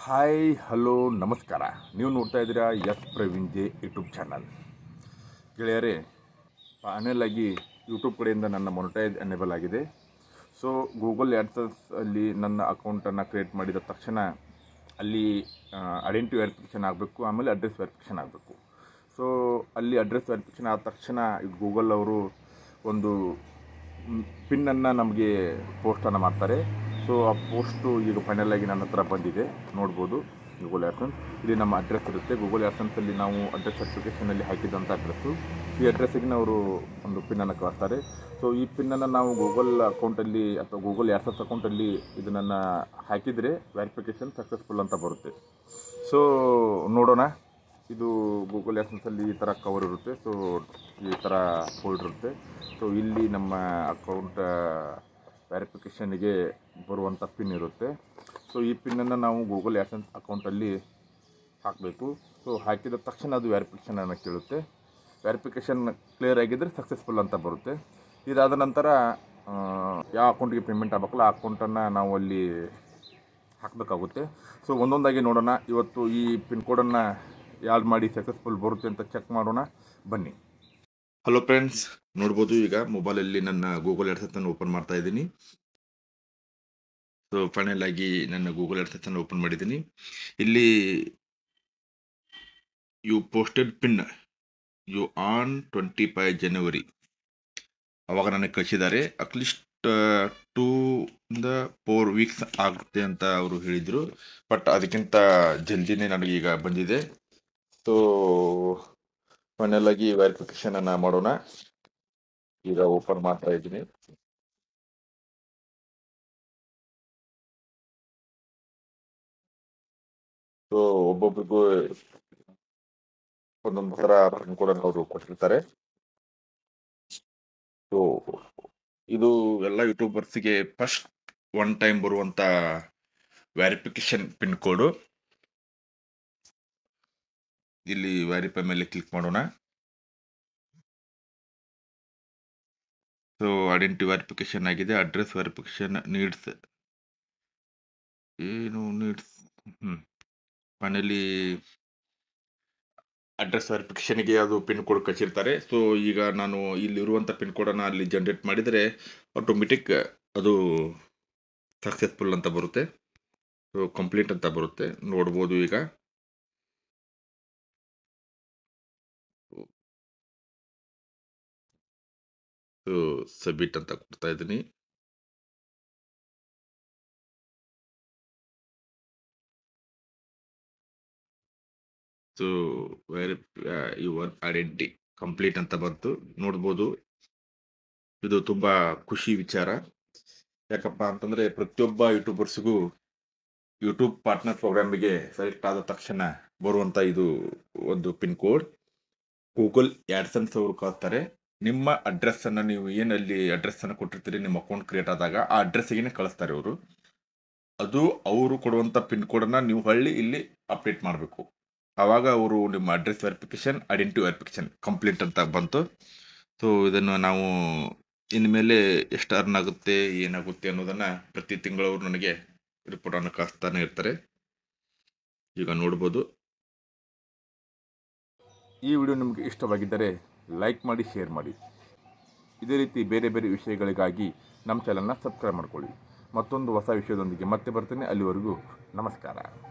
hi hello ನಮಸ್ಕಾರ ನೀವು ನೋಡ್ತಾ ಇದ್ದೀರಾ S Praveen J YouTube channel ಗೆಳೆಯರೇ ಫೈನಲ್ ಆಗಿ ಯೂಟ್ಯೂಬ್ ಕಡೆಯಿಂದ ನನ್ನ ಮೊನಿಟೈಸ್ ಎನೇಬಲ್ ಆಗಿದೆ ಸೊ ಗೂಗಲ್ ಆ್ಯಡ್ಸನ್ಸ್ ಅಲ್ಲಿ ನನ್ನ ಅಕೌಂಟನ್ನು ಕ್ರಿಯೇಟ್ ಮಾಡಿದ ತಕ್ಷಣ ಅಲ್ಲಿ ಐಡೆಂಟಿ ವೆರಿಫಿಕೇಷನ್ ಆಗಬೇಕು ಆಮೇಲೆ ಅಡ್ರೆಸ್ ವೆರಿಫಿಕೇಷನ್ ಆಗಬೇಕು ಸೊ ಅಲ್ಲಿ ಅಡ್ರೆಸ್ ವೆರಿಫಿಕೇಷನ್ ಆದ ತಕ್ಷಣ ಗೂಗಲ್ ಅವರು ಒಂದು ಪಿನ್ನನ್ನು ನಮಗೆ ಪೋಸ್ಟನ್ನು ಮಾಡ್ತಾರೆ ಸೊ ಆ ಪೋಸ್ಟು ಈಗ ಫೈನಲ್ ಆಗಿ ನನ್ನ ಹತ್ರ ಬಂದಿದೆ ನೋಡ್ಬೋದು ಗೂಗಲ್ ಆ್ಯಡ್ಸನ್ಸ್ ಇಲ್ಲಿ ನಮ್ಮ ಅಡ್ರೆಸ್ ಇರುತ್ತೆ ಗೂಗಲ್ ಆ್ಯಡ್ಸನ್ಸಲ್ಲಿ ನಾವು ಅಡ್ರೆಸ್ ಅಪ್ಲಿಕೇಶನಲ್ಲಿ ಹಾಕಿದಂಥ ಅಡ್ರೆಸ್ಸು ಈ ಅಡ್ರೆಸ್ಸಿಗೆ ಅವರು ಒಂದು ಪಿನ್ನನ್ನು ಕಳಿಸ್ತಾರೆ ಸೊ ಈ ಪಿನ್ನನ್ನು ನಾವು ಗೂಗಲ್ ಅಕೌಂಟಲ್ಲಿ ಅಥವಾ ಗೂಗಲ್ ಆ್ಯಡ್ಸನ್ಸ್ ಅಕೌಂಟಲ್ಲಿ ಇದನ್ನು ಹಾಕಿದರೆ ವೆರಿಫಿಕೇಷನ್ ಸಕ್ಸಸ್ಫುಲ್ ಅಂತ ಬರುತ್ತೆ ಸೊ ನೋಡೋಣ ಇದು ಗೂಗಲ್ ಆ್ಯಡ್ಸನ್ಸಲ್ಲಿ ಈ ಥರ ಕವರ್ ಇರುತ್ತೆ ಸೊ ಈ ಥರ ಫೋಲ್ಡರ್ ಇರುತ್ತೆ ಸೊ ಇಲ್ಲಿ ನಮ್ಮ ಅಕೌಂಟ್ ವೆರಿಫಿಕೇಷನ್ಗೆ ಬರುವಂಥ ಪಿನ್ ಇರುತ್ತೆ ಸೊ ಈ ಪಿನ್ನನ್ನು ನಾವು ಗೂಗಲ್ ಆ್ಯಡ್ಸನ್ಸ್ ಅಕೌಂಟಲ್ಲಿ ಹಾಕಬೇಕು ಸೊ ಹಾಕಿದ ತಕ್ಷಣ ಅದು ವೆರಿಫಿಕೇಷನನ್ನು ಕೇಳುತ್ತೆ ವೆರಿಫಿಕೇಷನ್ ಕ್ಲಿಯರ್ ಆಗಿದ್ದರೆ ಸಕ್ಸಸ್ಫುಲ್ ಅಂತ ಬರುತ್ತೆ ಇದಾದ ನಂತರ ಆ, ಯಾವ ಅಕೌಂಟಿಗೆ ಪೇಮೆಂಟ್ ಆಗಬೇಕಲ್ಲ ಆ ಅಕೌಂಟನ್ನು ನಾವು ಅಲ್ಲಿ ಹಾಕಬೇಕಾಗುತ್ತೆ ಸೊ ಒಂದೊಂದಾಗಿ ನೋಡೋಣ ಇವತ್ತು ಈ ಪಿನ್ ಕೋಡನ್ನು ಯಾಡ್ ಮಾಡಿ ಸಕ್ಸಸ್ಫುಲ್ ಬರುತ್ತೆ ಅಂತ ಚೆಕ್ ಮಾಡೋಣ ಬನ್ನಿ ಹಲೋ ಫ್ರೆಂಡ್ಸ್ ನೋಡ್ಬೋದು ಈಗ ಮೊಬೈಲಲ್ಲಿ ನನ್ನ ಗೂಗಲ್ ಅನ್ನು ಓಪನ್ ಮಾಡ್ತಾ ಇದ್ದೀನಿ ಸೊ ಫೈನಲ್ ಆಗಿ ನನ್ನ ಗೂಗಲ್ ಅನ್ನು ಓಪನ್ ಮಾಡಿದ್ದೀನಿ ಇಲ್ಲಿ you posted PIN you on twenty five January ಅವಾಗ ನನಗೆ ಕಳಿಸಿದ್ದಾರೆ ಅಟ್ಲೀಸ್ಟ್ ಟೂ ಇಂದ ಫೋರ್ ವೀಕ್ಸ್ ಆಗುತ್ತೆ ಅಂತ ಅವರು ಹೇಳಿದರು ಬಟ್ ಅದಕ್ಕಿಂತ ಜಲ್ದಿನೇ ನನಗೆ ಈಗ ಬಂದಿದೆ ಸೊ ಫೈನಲ್ ಆಗಿ ವೆರಿಫಿಕೇಶನ್ ಅನ್ನ ಮಾಡೋಣ ಈಗ ಓಪನ್ ಮಾಡ್ತಾ ಇದ್ದೀನಿ ಸೊ ಒಬ್ಬೊಬ್ರಿಗೂ ಒಂದೊಂದು ಥರ ಕೂಡ ಅವರು ಕೊಟ್ಟಿರ್ತಾರೆ ಸೊ ಇದು ಎಲ್ಲ ಯೂಟ್ಯೂಬರ್ಸ್ಗೆ ಫಸ್ಟ್ ಒನ್ ಟೈಮ್ ಬರುವಂತ ವೆರಿಫಿಕೇಶನ್ ಪಿನ್ ಕೋಡು ಇಲ್ಲಿ ವೆರಿಫೈ ಮೇಲೆ ಕ್ಲಿಕ್ ಮಾಡೋಣ ಸೊ ಐಡೆಂಟಿ ವೆರಿಫಿಕೇಶನ್ ಆಗಿದೆ ಅಡ್ರೆಸ್ ವೆರಿಫಿಕೇಶನ್ ನೀಡ್ಸ್ ಏನು ನೀಡ್ಸ್ ಹ್ಮ್ ಫೈನಲಿ ಅಡ್ರೆಸ್ ವೆರಿಫಿಕೇಶನ್ಗೆ ಅದು ಪಿನ್ ಕೋಡ್ ಕಳಿಸಿರ್ತಾರೆ ಸೊ ಈಗ ನಾನು ಇಲ್ಲಿರುವಂಥ ಪಿನ್ ಕೋಡನ್ನು ಅಲ್ಲಿ ಜನರೇಟ್ ಮಾಡಿದರೆ ಆಟೋಮೆಟಿಕ್ ಅದು ಸಕ್ಸಸ್ಫುಲ್ ಅಂತ ಬರುತ್ತೆ ಸೊ ಕಂಪ್ಲೀಟ್ ಅಂತ ಬರುತ್ತೆ ನೋಡ್ಬೋದು ಈಗ ಸೊ ಸಬ್ಮಿಟ್ ಅಂತ ಕೊಡ್ತಾ ಇದ್ದೀನಿ so very your identity complete ಅಂತ ಬಂತು ನೋಡ್ಬೋದು ಇದು ತುಂಬಾ ಖುಷಿ ವಿಚಾರ ಯಾಕಪ್ಪ ಅಂತಂದ್ರೆ ಪ್ರತಿಯೊಬ್ಬ ಯೂಟ್ಯೂಬರ್ಸ್ಗೂ ಯೂಟ್ಯೂಬ್ ಪಾರ್ಟ್ನರ್ ಪ್ರೋಗ್ರಾಮಿಗೆ ಸೆಲೆಕ್ಟ್ ಆದ ತಕ್ಷಣ ಬರುವಂತ ಇದು ಒಂದು ಪಿನ್ ಕೋಡ್ ಗೂಗಲ್ ಆ್ಯಡ್ಸನ್ಸ್ ಅವರು ಕಳ್ತಾರೆ ನಿಮ್ಮ ಅಡ್ರೆಸ್ ಅನ್ನ ನೀವು ಏನಲ್ಲಿ ಅಡ್ರೆಸ್ ಅನ್ನ ಕೊಟ್ಟಿರ್ತೀರಿ ನಿಮ್ಮ ಅಕೌಂಟ್ ಕ್ರಿಯೇಟ್ ಆದಾಗ ಆ ಅಡ್ರೆಸ್ಸಿಗೆ ಕಳಿಸ್ತಾರೆ ಅವರು ಅದು ಅವರು ಕೊಡುವಂತ ಪಿನ್ ಕೋಡ್ ಅನ್ನ ನೀವು ಹಳ್ಳಿ ಇಲ್ಲಿ ಅಪ್ಡೇಟ್ ಮಾಡಬೇಕು ಆವಾಗ ಅವರು ನಿಮ್ಮ address verification identity verification complete ಅಂತ ಬಂತು ಸೊ ಇದನ್ನು ನಾವು ಇನ್ಮೇಲೆ ಎಷ್ಟು ಅರ್ನ್ ಆಗುತ್ತೆ ಏನಾಗುತ್ತೆ ಅನ್ನೋದನ್ನ ಪ್ರತಿ ತಿಂಗಳು ಅವರು ನನಗೆ ರಿಪೋರ್ಟ್ ಅನ್ನು ಕಳಿಸ್ತಾನೆ ಇರ್ತಾರೆ ಈಗ ನೋಡ್ಬೋದು ಈ ವಿಡಿಯೋ ನಿಮಗೆ ಇಷ್ಟವಾಗಿದ್ದರೆ ಲೈಕ್ ಮಾಡಿ ಶೇರ್ ಮಾಡಿ ಇದೇ ರೀತಿ ಬೇರೆ ಬೇರೆ ವಿಷಯಗಳಿಗಾಗಿ ನಮ್ಮ ಚಾನಲ್ನ ಸಬ್ಸ್ಕ್ರೈಬ್ ಮಾಡ್ಕೊಳ್ಳಿ ಮತ್ತೊಂದು ಹೊಸ ವಿಷಯದೊಂದಿಗೆ ಮತ್ತೆ ಬರ್ತೇನೆ ಅಲ್ಲಿವರೆಗೂ ನಮಸ್ಕಾರ